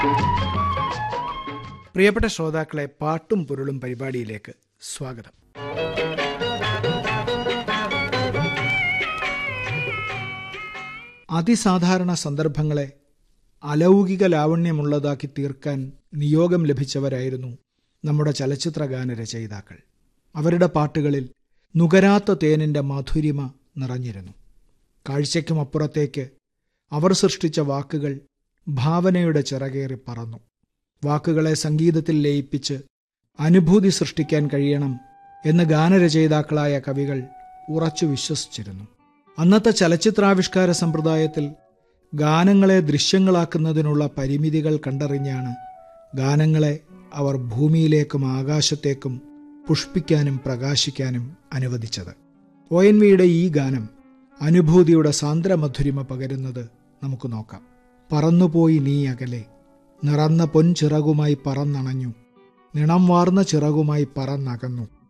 പ്രിയപ്പെട്ട ശ്രോതാക്കളെ പാട്ടും പൊരുളും പരിപാടിയിലേക്ക് സ്വാഗതം അതിസാധാരണ സന്ദർഭങ്ങളെ അലൗകിക ലാവണ്യമുള്ളതാക്കി തീർക്കാൻ നിയോഗം ലഭിച്ചവരായിരുന്നു നമ്മുടെ ചലച്ചിത്ര ഗാന രചയിതാക്കൾ അവരുടെ പാട്ടുകളിൽ നുകരാത്ത തേനിന്റെ മാധുരിമ നിറഞ്ഞിരുന്നു കാഴ്ചയ്ക്കും അപ്പുറത്തേക്ക് അവർ സൃഷ്ടിച്ച വാക്കുകൾ ഭാവനയുടെ ചിറകേറി പറന്നു വാക്കുകളെ സംഗീതത്തിൽ ലയിപ്പിച്ച് അനുഭൂതി സൃഷ്ടിക്കാൻ കഴിയണം എന്ന് ഗാനരചയിതാക്കളായ കവികൾ ഉറച്ചു വിശ്വസിച്ചിരുന്നു അന്നത്തെ ചലച്ചിത്രാവിഷ്കാര സമ്പ്രദായത്തിൽ ഗാനങ്ങളെ ദൃശ്യങ്ങളാക്കുന്നതിനുള്ള പരിമിതികൾ കണ്ടറിഞ്ഞാണ് ഗാനങ്ങളെ അവർ ഭൂമിയിലേക്കും ആകാശത്തേക്കും പുഷ്പിക്കാനും പ്രകാശിക്കാനും അനുവദിച്ചത് ഒ എൻ വിയുടെ ഈ ഗാനം അനുഭൂതിയുടെ സാന്ദ്രമധുരിമ പകരുന്നത് നമുക്ക് നോക്കാം പറന്നുപോയി നീ അകലെ നിറന്ന പൊൻചിറകുമായി പറന്നണഞ്ഞു നിണം വാർന്ന ചിറകുമായി പറന്നകന്നു